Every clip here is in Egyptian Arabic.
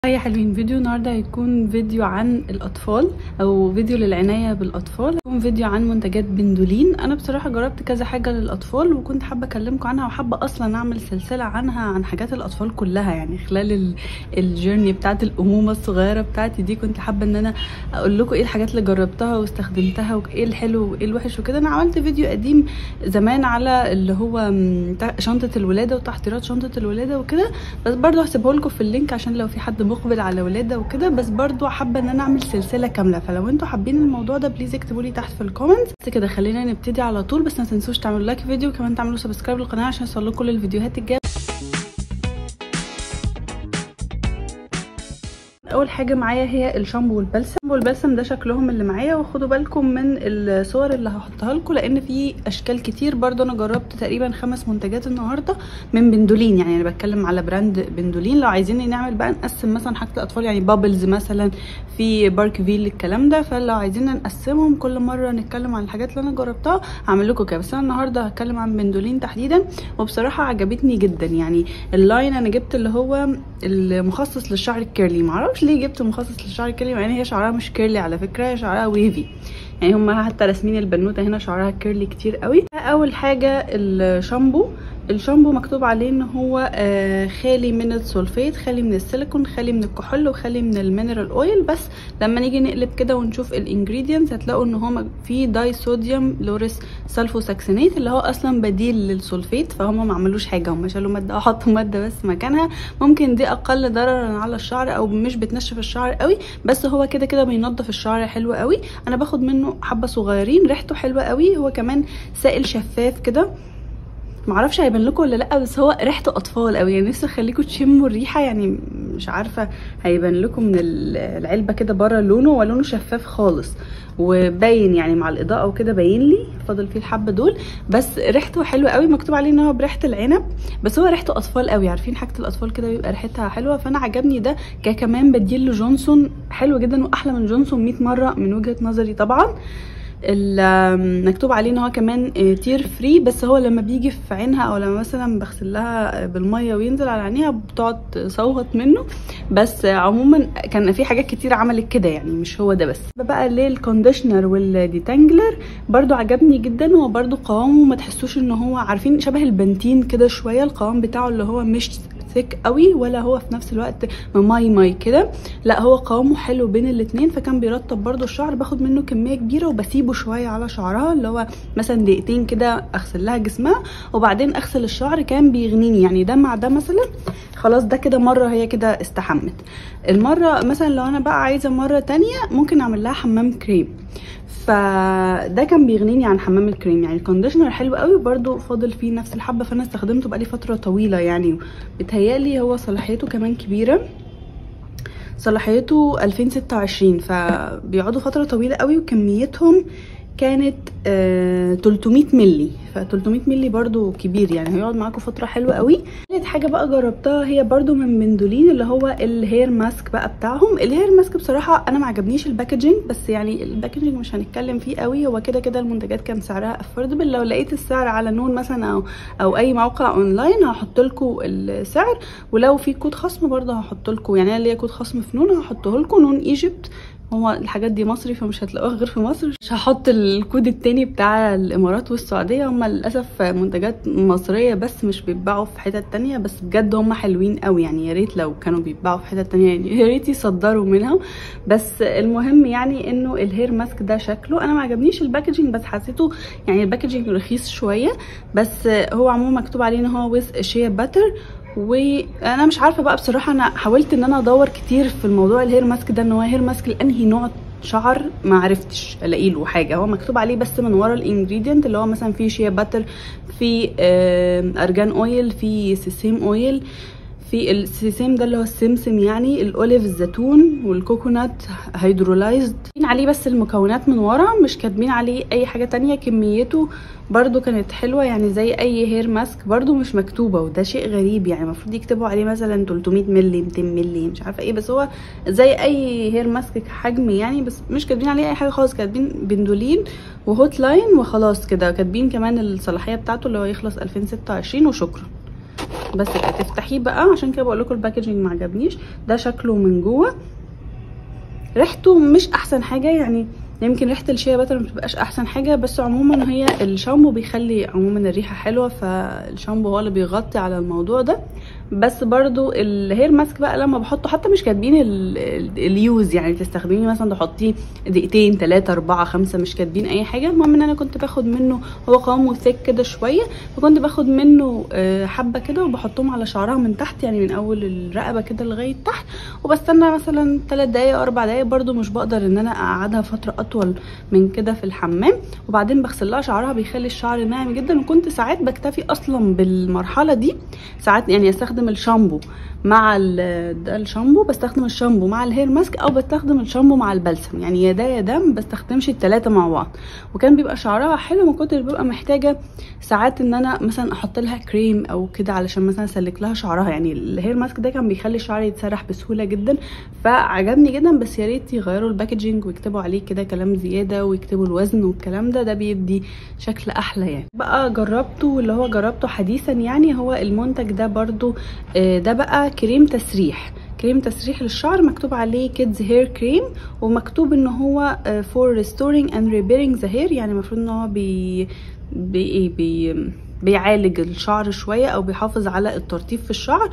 هيا حلوين فيديو النهارده هيكون فيديو عن الاطفال او فيديو للعنايه بالاطفال هيكون فيديو عن منتجات بندولين انا بصراحه جربت كذا حاجه للاطفال وكنت حابه اكلمكم عنها وحابه اصلا اعمل سلسله عنها عن حاجات الاطفال كلها يعني خلال ال- الجيرني بتاعت الامومه الصغيره بتاعتي دي كنت حابه ان انا اقول لكم ايه الحاجات اللي جربتها واستخدمتها وايه الحلو وايه الوحش وكده انا عملت فيديو قديم زمان على اللي هو م، تا- شنطه الولاده وتحضيرات شنطه الولاده وكده بس برضو هسيبه لكم في اللينك عشان لو في حد مقبل على ولاده وكده بس برضو حابه ان انا اعمل سلسله كامله فلو انتوا حابين الموضوع ده بليز اكتبوا لي تحت في الكومنتس بس كده خلينا نبتدي على طول بس ما تنسوش تعملوا لايك فيديو وكمان تعملوا سبسكرايب للقناه عشان يوصلكم كل الفيديوهات الجايه اول حاجه معايا هي الشامبو والبلسم الشامبو والبلسم ده شكلهم اللي معايا وخدوا بالكم من الصور اللي هحطها لكم لان في اشكال كتير برضو انا جربت تقريبا خمس منتجات النهارده من بندولين يعني انا بتكلم على براند بندولين لو عايزين نعمل بقى نقسم مثلا حاجه الاطفال يعني بابلز مثلا في بارك فيل الكلام ده فلو عايزين نقسمهم كل مره نتكلم عن الحاجات اللي انا جربتها هعمل لكم كده بس انا النهارده هتكلم عن بندولين تحديدا وبصراحه عجبتني جدا يعني اللاين انا جبت اللي هو المخصص للشعر الكيرلي معرفش ليه جبت مخصص للشعر الكيرلي مع ان هي شعرها مش كيرلي على فكره هي شعرها ويفي يعني هما حتى راسمين البنوته هنا شعرها كيرلي كتير قوي اول حاجه الشامبو الشامبو مكتوب عليه ان هو آه خالي من السولفيت خالي من السيليكون خالي من الكحول وخالي من المينرال اويل بس لما نيجي نقلب كده ونشوف الانجريدينتس هتلاقوا ان هو فيه داي صوديوم لوريس سلفوساكسينيت اللي هو اصلا بديل للسولفيت فهم ما عملوش حاجه هم شالوا ماده وحطوا ماده بس مكانها ممكن دي اقل ضررا على الشعر او مش بتنشف الشعر قوي بس هو كده كده بينظف الشعر حلو قوي انا باخد منه حبه صغيرين ريحته حلوه قوي هو كمان سائل شفاف كده معرفش هيبان لكم ولا لا بس هو ريحته اطفال قوي يعني نفسي اخليكم تشموا الريحه يعني مش عارفه هيبان لكم من العلبه كده بره لونه ولونه شفاف خالص وباين يعني مع الاضاءه وكده باين لي فاضل فيه الحبه دول بس ريحته حلوه قوي مكتوب عليه ان هو بريحه العنب بس هو ريحته اطفال قوي عارفين حاجه الاطفال كده بيبقى ريحتها حلوه فانا عجبني ده كمان بديل لجونسون حلو جدا واحلى من جونسون 100 مره من وجهه نظري طبعا مكتوب عليه ان هو كمان تير فري بس هو لما بيجي في عينها او لما مثلا بغسل لها بالميه وينزل على عينيها بتقعد تصوت منه بس عموما كان في حاجات كتير عملت كده يعني مش هو ده بس بقى للكونديشنر والديتانجلر برضو عجبني جدا هو برضو قوامه ما تحسوش ان هو عارفين شبه البنتين كده شويه القوام بتاعه اللي هو مش ثيك قوي ولا هو في نفس الوقت ماي ماي كده لا هو قوامه حلو بين الاتنين فكان بيرطب برضو الشعر باخد منه كميه كبيره وبسيبه شويه على شعرها اللي هو مثلا دقيقتين كده اغسل لها جسمها وبعدين اغسل الشعر كان بيغنيني يعني ده مع ده مثلا خلاص ده كده مره هي كده استحمت المره مثلا لو انا بقى عايزه مره تانية ممكن اعمل لها حمام كريم فده كان بيغنيني عن حمام الكريم يعني الكونديشنر حلو قوي وبرده فاضل فيه نفس الحبه فانا استخدمته بقالي فتره طويله يعني بيتهيالي هو صلاحيته كمان كبيره صلاحيته 2026 فبيقعدوا فتره طويله قوي وكميتهم كانت آه 300 ملي ف 300 ملي برضو كبير يعني هيقعد معاكم فتره حلوه قوي ثالث حاجه بقى جربتها هي برضو من مندولين اللي هو الهير ماسك بقى بتاعهم الهير ماسك بصراحه انا ما عجبنيش الباكجينج بس يعني الباكجينج مش هنتكلم فيه قوي هو كده كده المنتجات كان سعرها افوردبل لو لقيت السعر على نون مثلا او او اي موقع اونلاين هحط لكم السعر ولو في كود خصم برضه هحط لكم يعني انا ليا كود خصم في نون هحطه لكم نون ايجيبت هو الحاجات دي مصري فمش هتلاقوها غير في مصر مش هحط الكود التاني بتاع الامارات والسعوديه هم للاسف منتجات مصريه بس مش بيتباعوا في حتت تانية بس بجد هم حلوين قوي يعني يا ريت لو كانوا بيتباعوا في حتت تانية يعني يا ريت يصدروا منها بس المهم يعني انه الهير ماسك ده شكله انا ما عجبنيش الباكجينج بس حسيته يعني الباكجينج رخيص شويه بس هو عموما مكتوب عليه ان هو ويز شيا باتر وانا مش عارفه بقى بصراحه انا حاولت ان انا ادور كتير في الموضوع الهير ماسك ده ان هو هير ماسك لانهي نوع شعر ما عرفتش الاقي له حاجه هو مكتوب عليه بس من ورا الانجريدينت اللي هو مثلا في شيا باتر في ارجان اويل في سيسيم اويل في السيسيم ده اللي هو السمسم يعني الاوليف الزيتون والكوكونات هيدرولايزد عليه بس المكونات من ورا مش كاتبين عليه اي حاجه تانية كميته برضو كانت حلوه يعني زي اي هير ماسك برضو مش مكتوبه وده شيء غريب يعني المفروض يكتبوا عليه مثلا 300 مللي 200 مللي مش عارفه ايه بس هو زي اي هير ماسك حجم يعني بس مش كاتبين عليه اي حاجه خالص كاتبين بندولين وهوت لاين وخلاص كده كاتبين كمان الصلاحيه بتاعته اللي هو يخلص 2026 وشكرا بس كده تفتحيه بقى عشان كده بقول لكم الباكجينج ما عجبنيش ده شكله من جوه ريحته مش احسن حاجه يعني يمكن ريحه الشيا باتر ما بتبقاش احسن حاجه بس عموما هي الشامبو بيخلي عموما الريحه حلوه فالشامبو هو اللي بيغطي على الموضوع ده بس برضو الهير ماسك بقى لما بحطه حتى مش كاتبين ال- ال- اليوز يعني تستخدميه مثلا تحطيه دقيقتين تلاتة اربعة خمسة مش كاتبين اي حاجة المهم ان انا كنت باخد منه هو قوامه ثيك كده شوية فكنت باخد منه آه، حبة كده وبحطهم على شعرها من تحت يعني من اول الرقبة كده لغاية تحت وبستنى مثلا تلات دقايق او اربع دقايق برضو مش بقدر ان انا اقعدها فترة اطول من كده في الحمام وبعدين بغسل لها شعرها بيخلي الشعر ناعم جدا وكنت ساعات بكتفي اصلا بالمرحلة دي ساعات يعني استخدم الشامبو مع ال- ده الشامبو بستخدم الشامبو مع الهير ماسك او بستخدم الشامبو مع البلسم يعني يا ده يا ده ما بستخدمش التلاتة مع بعض وكان بيبقى شعرها حلو ما كنتش ببقى محتاجه ساعات ان انا مثلا احط لها كريم او كده علشان مثلا اسلك لها شعرها يعني الهير ماسك ده كان بيخلي الشعر يتسرح بسهوله جدا فعجبني جدا بس يا ريت يغيروا الباكجينج ويكتبوا عليه كده كلام زياده ويكتبوا الوزن والكلام ده ده بيدي شكل احلى يعني بقى جربته واللي هو جربته حديثا يعني هو المنتج ده برضو آه، ده بقى كريم تسريح كريم تسريح للشعر مكتوب عليه كيدز هير كريم ومكتوب ان هو فور ريستورينج اند ريبيرنج ذا هير يعني المفروض ان هو بي بي بي بيعالج الشعر شويه او بيحافظ على الترطيب في الشعر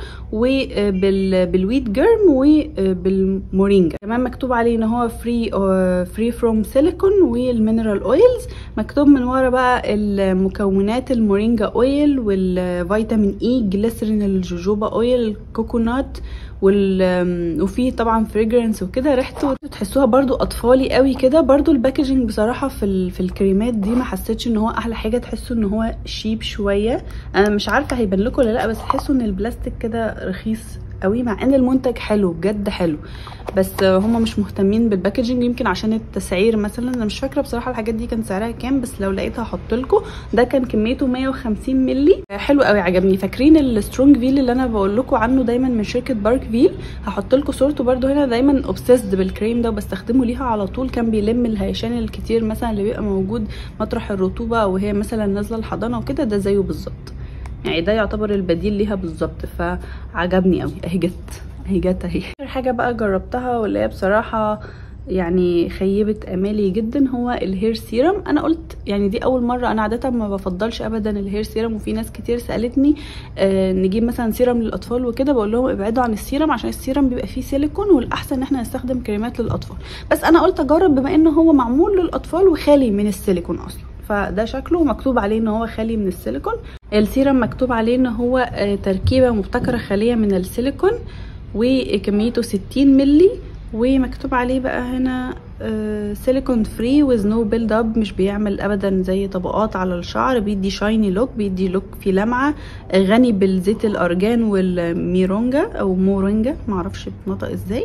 وبالويت جيرم وبالمورينجا كمان مكتوب عليه ان هو فري فري فروم سيليكون والمينرال اويلز مكتوب من ورا بقى المكونات المورينجا اويل والفيتامين اي جليسرين الجوجوبا اويل الكوكونات وال وفي طبعا فريجرنس وكده ريحته تحسوها برضو اطفالي قوي كده برضو الباكجينج بصراحه في ال... في الكريمات دي ما حسيتش ان هو احلى حاجه تحسوا ان هو شيب شويه انا مش عارفه هيبان لكم ولا لا بس تحسوا ان البلاستيك كده رخيص قوي مع ان المنتج حلو بجد حلو بس هم مش مهتمين بالباكجينج يمكن عشان التسعير مثلا انا مش فاكره بصراحه الحاجات دي كان سعرها كام بس لو لقيتها هحط لكم ده كان كميته 150 مللي حلو قوي عجبني فاكرين السترونج فيل اللي انا بقول لكم عنه دايما من شركه بارك فيل هحط لكم صورته برده هنا دايما اوبسيسد بالكريم ده وبستخدمه ليها على طول كان بيلم الهيشان الكتير مثلا اللي بيبقى موجود مطرح الرطوبه وهي مثلا نازله الحضانه وكده ده زيه بالظبط يعني ده يعتبر البديل ليها بالظبط فعجبني قوي اهي جت اهي جت اهي اخر حاجه بقى جربتها واللي هي بصراحه يعني خيبت امالي جدا هو الهير سيرم انا قلت يعني دي اول مره انا عاده ما بفضلش ابدا الهير سيرم وفي ناس كتير سالتني آه نجيب مثلا سيرم للاطفال وكده بقول لهم ابعدوا عن السيرم عشان السيرم بيبقى فيه سيليكون والاحسن ان احنا نستخدم كريمات للاطفال بس انا قلت اجرب بما انه هو معمول للاطفال وخالي من السيليكون اصلا فده شكله مكتوب عليه ان هو خالي من السيليكون السيرم مكتوب عليه ان هو آه تركيبه مبتكره خاليه من السيليكون وكميته 60 مللي ومكتوب عليه بقى هنا سيليكون فري ويز نو بيلد اب مش بيعمل ابدا زي طبقات على الشعر بيدي شايني لوك بيدي لوك في لمعه غني بالزيت الارجان والميرونجا او مورينجا معرفش بتنطق ازاي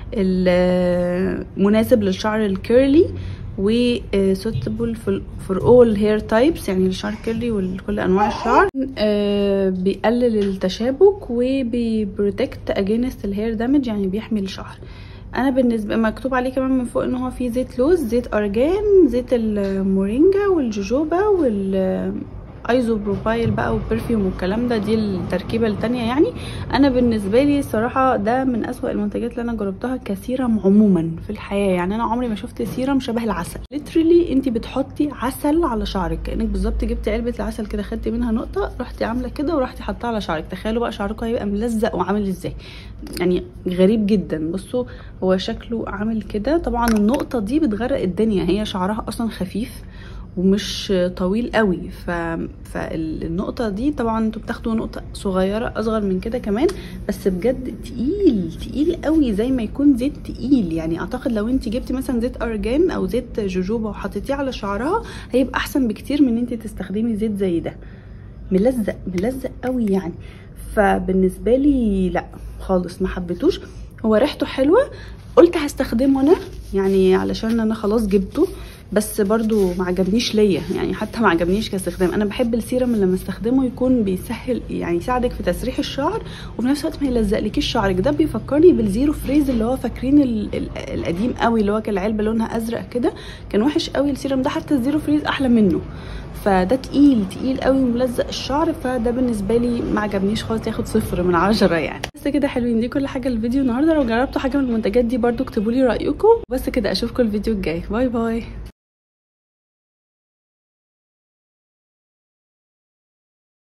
مناسب للشعر الكيرلي و suitable for all hair types يعني الشعر كيرلي وكل انواع الشعر آه بيقلل التشابك وبيبروتكت اجينست الهير دامج يعني بيحمي الشعر انا بالنسبه مكتوب عليه كمان من فوق ان هو فيه زيت لوز زيت ارجان زيت المورينجا والجوجوبا وال ايزوبروفايل بقى وبرفيوم والكلام ده دي التركيبه التانية يعني انا بالنسبه لي صراحه ده من اسوأ المنتجات اللي انا جربتها كسيرم عموما في الحياه يعني انا عمري ما شفت سيرم شبه العسل ليترلي انت بتحطي عسل على شعرك كانك بالظبط جبتي علبه العسل كده خدتي منها نقطه رحتي عامله كده ورحتي حاطاها على شعرك تخيلوا بقى شعركم هيبقى ملزق وعامل ازاي يعني غريب جدا بصوا هو شكله عامل كده طبعا النقطه دي بتغرق الدنيا هي شعرها اصلا خفيف ومش طويل قوي ف... فالنقطه دي طبعا انتوا بتاخدوا نقطه صغيره اصغر من كده كمان بس بجد تقيل تقيل قوي زي ما يكون زيت تقيل يعني اعتقد لو انت جبتي مثلا زيت ارجان او زيت جوجوبا وحطيتيه على شعرها هيبقى احسن بكتير من ان انت تستخدمي زيت زي ده ملزق ملزق قوي يعني فبالنسبه لي لا خالص ما حبيتوش هو ريحته حلوه قلت هستخدمه انا يعني علشان انا خلاص جبته بس برضو ما عجبنيش ليا يعني حتى ما عجبنيش كاستخدام انا بحب السيرم اللي لما استخدمه يكون بيسهل يعني يساعدك في تسريح الشعر وفي نفس الوقت ما يلزقلكيش شعرك ده بيفكرني بالزيرو فريز اللي هو فاكرين ال- ال- القديم قوي اللي هو كان العلبه لونها ازرق كده كان وحش قوي السيرم ده حتى الزيرو فريز احلى منه فده تقيل تقيل قوي وملزق الشعر فده بالنسبه لي ما عجبنيش خالص ياخد صفر من عشرة يعني بس كده حلوين دي كل حاجه الفيديو النهارده لو جربتوا حاجه من المنتجات دي برضو اكتبوا لي رايكم بس كده اشوفكم الفيديو الجاي باي باي